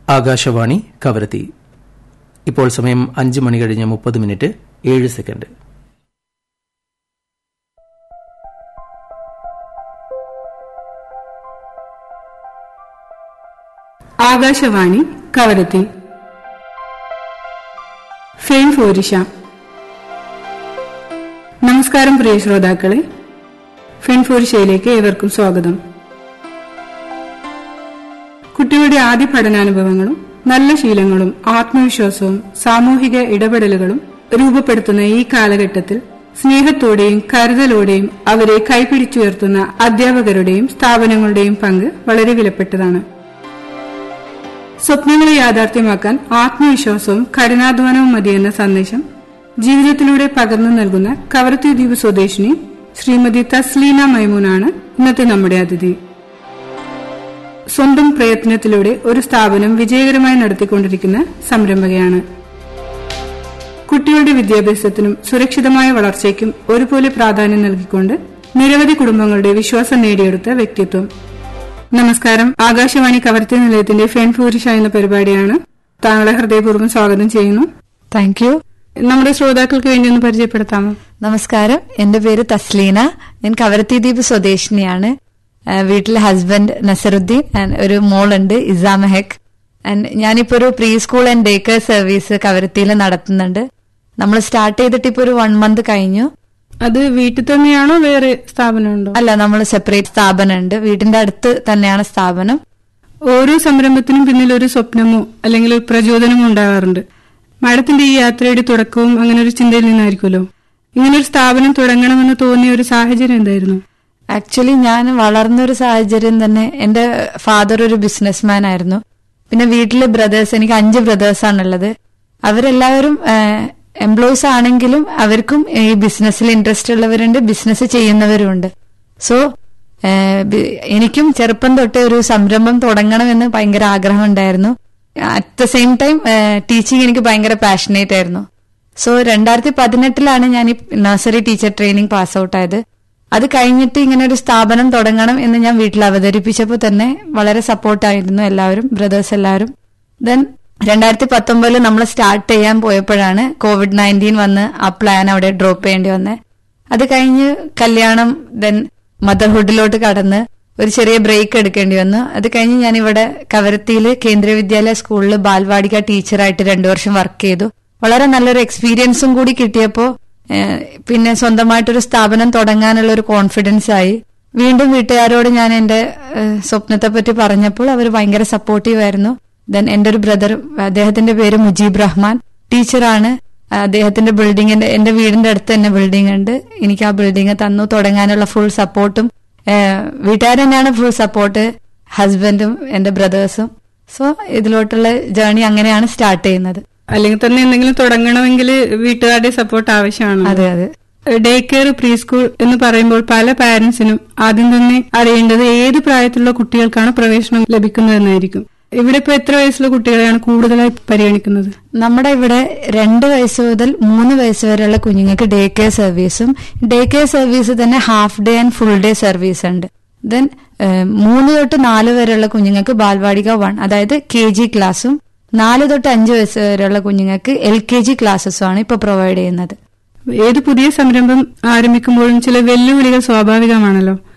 ആകാശവാണി കവരത്തി ഇപ്പോൾ സമയം അഞ്ച് മണി കഴിഞ്ഞ് മുപ്പത് മിനിറ്റ് ഏഴ് സെക്കൻഡ് ആകാശവാണി കവരത്തി ഫെയിം ഫോരിഷ നമസ്കാരം പ്രിയ ശ്രോതാക്കളെ ഫെയിം ഫോരിഷയിലേക്ക് ഏവർക്കും സ്വാഗതം കുട്ടികളുടെ ആദ്യ പഠനാനുഭവങ്ങളും നല്ല ശീലങ്ങളും ആത്മവിശ്വാസവും സാമൂഹിക ഇടപെടലുകളും രൂപപ്പെടുത്തുന്ന ഈ കാലഘട്ടത്തിൽ സ്നേഹത്തോടെയും കരുതലോടെയും അവരെ കൈപിടിച്ചുയർത്തുന്ന അധ്യാപകരുടെയും സ്ഥാപനങ്ങളുടെയും പങ്ക് വളരെ വിലപ്പെട്ടതാണ് സ്വപ്നങ്ങളെ യാഥാർത്ഥ്യമാക്കാൻ ആത്മവിശ്വാസവും കഠിനാധ്വാനവും മതിയെന്ന സന്ദേശം ജീവിതത്തിലൂടെ പകർന്നു നൽകുന്ന കവരത്തി ദ്വീപ് സ്വദേശിനി ശ്രീമതി തസ്ലീന മൈമൂനാണ് ഇന്നത്തെ നമ്മുടെ അതിഥി സ്വന്തം പ്രയത്നത്തിലൂടെ ഒരു സ്ഥാപനം വിജയകരമായി നടത്തിക്കൊണ്ടിരിക്കുന്ന സംരംഭകയാണ് കുട്ടികളുടെ വിദ്യാഭ്യാസത്തിനും സുരക്ഷിതമായ വളർച്ചയ്ക്കും ഒരുപോലെ പ്രാധാന്യം നൽകിക്കൊണ്ട് നിരവധി കുടുംബങ്ങളുടെ വിശ്വാസം നേടിയെടുത്ത വ്യക്തിത്വം നമസ്കാരം ആകാശവാണി കവർത്തി നിലയത്തിന്റെ ഫെൻ ഫൂരിഷ എന്ന പരിപാടിയാണ് താങ്കളെ ഹൃദയപൂർവ്വം സ്വാഗതം ചെയ്യുന്നു താങ്ക് യു നമ്മുടെ ശ്രോതാക്കൾക്ക് വേണ്ടി ഒന്ന് പരിചയപ്പെടുത്താമോ നമസ്കാരം എന്റെ പേര് തസ്ലീന ഞാൻ കവരത്തി ദ്വീപ് സ്വദേശിനിയാണ് ആ, വീട്ടിലെ ഹസ്ബൻഡ് നസറുദ്ദീൻ and ഒരു മോളുണ്ട് ഇസാ മെഹക് ആൻഡ് ഞാനിപ്പോ ഒരു pre school and day care service കവരത്തിയിൽ നടത്തുന്നുണ്ട് നമ്മൾ സ്റ്റാർട്ട് ചെയ്തിട്ട് ഇപ്പൊ ഒരു വൺ മന്ത് കഴിഞ്ഞു അത് വീട്ടിൽ തന്നെയാണോ വേറെ സ്ഥാപനമുണ്ടോ അല്ല നമ്മൾ സെപ്പറേറ്റ് സ്ഥാപനമുണ്ട് വീടിന്റെ അടുത്ത് തന്നെയാണ് സ്ഥാപനം ഓരോ സംരംഭത്തിനും പിന്നിൽ ഒരു സ്വപ്നമോ അല്ലെങ്കിൽ ഒരു പ്രചോദനമോ ഉണ്ടാകാറുണ്ട് മാഡത്തിന്റെ ഈ യാത്രയുടെ തുടക്കവും അങ്ങനെ ഒരു ചിന്തയിൽ നിന്നായിരിക്കുമല്ലോ ഇങ്ങനെ ഒരു സ്ഥാപനം തുടങ്ങണമെന്ന് തോന്നിയ ഒരു സാഹചര്യം എന്തായിരുന്നു ആക്ച്വലി ഞാൻ വളർന്നൊരു സാഹചര്യം തന്നെ എന്റെ ഫാദർ ഒരു ബിസിനസ്മാൻ ആയിരുന്നു പിന്നെ വീട്ടിലെ ബ്രദേഴ്സ് എനിക്ക് അഞ്ച് ബ്രദേഴ്സ് ആണുള്ളത് അവരെല്ലാവരും എംപ്ലോയീസ് ആണെങ്കിലും അവർക്കും ഈ ബിസിനസ്സിൽ ഇൻട്രസ്റ്റ് ഉള്ളവരുണ്ട് ബിസിനസ് ചെയ്യുന്നവരുമുണ്ട് സോ എനിക്കും ചെറുപ്പം തൊട്ടേ ഒരു സംരംഭം തുടങ്ങണമെന്ന് ഭയങ്കര ആഗ്രഹം ഉണ്ടായിരുന്നു at the same time teaching എനിക്ക് ഭയങ്കര പാഷനേറ്റ് ആയിരുന്നു സോ രണ്ടായിരത്തി പതിനെട്ടിലാണ് ഞാൻ ഈ nursery teacher training pass out ആയത് അത് കഴിഞ്ഞിട്ട് ഇങ്ങനെ ഒരു സ്ഥാപനം തുടങ്ങണം എന്ന് ഞാൻ വീട്ടിൽ അവതരിപ്പിച്ചപ്പോൾ തന്നെ വളരെ സപ്പോർട്ടായിരുന്നു എല്ലാവരും ബ്രദേഴ്സ് എല്ലാവരും ദെൻ രണ്ടായിരത്തി പത്തൊമ്പതിൽ നമ്മൾ സ്റ്റാർട്ട് ചെയ്യാൻ പോയപ്പോഴാണ് കോവിഡ് നയൻറ്റീൻ വന്ന് ആ പ്ലാൻ അവിടെ ഡ്രോപ്പ് ചെയ്യേണ്ടി വന്നത് അത് കഴിഞ്ഞ് കല്യാണം ദെൻ മദർഹുഡിലോട്ട് കടന്ന് ഒരു ചെറിയ ബ്രേക്ക് എടുക്കേണ്ടി വന്നു അത് കഴിഞ്ഞ് ഞാൻ ഇവിടെ കവരത്തിയിൽ കേന്ദ്രീയ വിദ്യാലയ സ്കൂളിൽ ബാൽവാടിക ടീച്ചറായിട്ട് രണ്ടു വർഷം വർക്ക് ചെയ്തു വളരെ നല്ലൊരു എക്സ്പീരിയൻസും കൂടി കിട്ടിയപ്പോൾ പിന്നെ സ്വന്തമായിട്ടൊരു സ്ഥാപനം തുടങ്ങാനുള്ള ഒരു കോൺഫിഡൻസ് ആയി വീണ്ടും വീട്ടുകാരോട് ഞാൻ എന്റെ ഏഹ്, സ്വപ്നത്തെ പറ്റി പറഞ്ഞപ്പോൾ അവർ ഭയങ്കര സപ്പോർട്ടീവ് ആയിരുന്നു ദെൻ എന്റെ ഒരു ബ്രദർ അദ്ദേഹത്തിന്റെ പേര് മുജീബ് റഹ്മാൻ ടീച്ചറാണ് അദ്ദേഹത്തിന്റെ ബിൽഡിങ്ങിന്റെ എന്റെ വീടിന്റെ അടുത്ത് തന്നെ ബിൽഡിംഗ് ഉണ്ട് എനിക്ക് ആ ബിൽഡിംഗ് തന്നു തുടങ്ങാനുള്ള ഫുൾ സപ്പോർട്ടും വീട്ടുകാർ തന്നെയാണ് ഫുൾ സപ്പോർട്ട് ഹസ്ബൻഡും എന്റെ ബ്രദേഴ്സും സോ ഇതിലോട്ടുള്ള ജേർണി അങ്ങനെയാണ് സ്റ്റാർട്ട് ചെയ്യുന്നത് അല്ലെങ്കിൽ തന്നെ എന്തെങ്കിലും തുടങ്ങണമെങ്കിൽ വീട്ടുകാരുടെ സപ്പോർട്ട് ആവശ്യമാണ് അതെ അതെ ഡേ കെയർ പ്രീ സ്കൂൾ എന്ന് പറയുമ്പോൾ പല പാരന്റ്സിനും ആദ്യം തന്നെ അറിയേണ്ടത് ഏത് പ്രായത്തിലുള്ള കുട്ടികൾക്കാണ് പ്രവേശനം ലഭിക്കുന്നതെന്നായിരിക്കും ഇവിടെ ഇപ്പൊ എത്ര വയസ്സുള്ള കുട്ടികളെയാണ് കൂടുതലായി പരിഗണിക്കുന്നത് നമ്മുടെ ഇവിടെ രണ്ട് വയസ്സ് മുതൽ മൂന്ന് വയസ്സ് വരെയുള്ള കുഞ്ഞുങ്ങൾക്ക് ഡേ കെയർ സർവീസും ഡേ കെയർ സർവീസ് തന്നെ half day and full day service ഉണ്ട് ദെൻ മൂന്ന് തൊട്ട് നാല് വരെയുള്ള കുഞ്ഞുങ്ങൾക്ക് ബാൽവാടിക വൺ അതായത് കെ ജി ക്ലാസ്സും നാല് തൊട്ട് അഞ്ച് വയസ്സ് വരെയുള്ള കുഞ്ഞുങ്ങൾക്ക് എൽ കെ ജി ക്ലാസ്സസും ആണ് ഇപ്പൊ പ്രൊവൈഡ് ചെയ്യുന്നത് ഏത് പുതിയ സംരംഭം ആരംഭിക്കുമ്പോഴും ചില വെല്ലുവിളികൾ സ്വാഭാവികമാണല്ലോ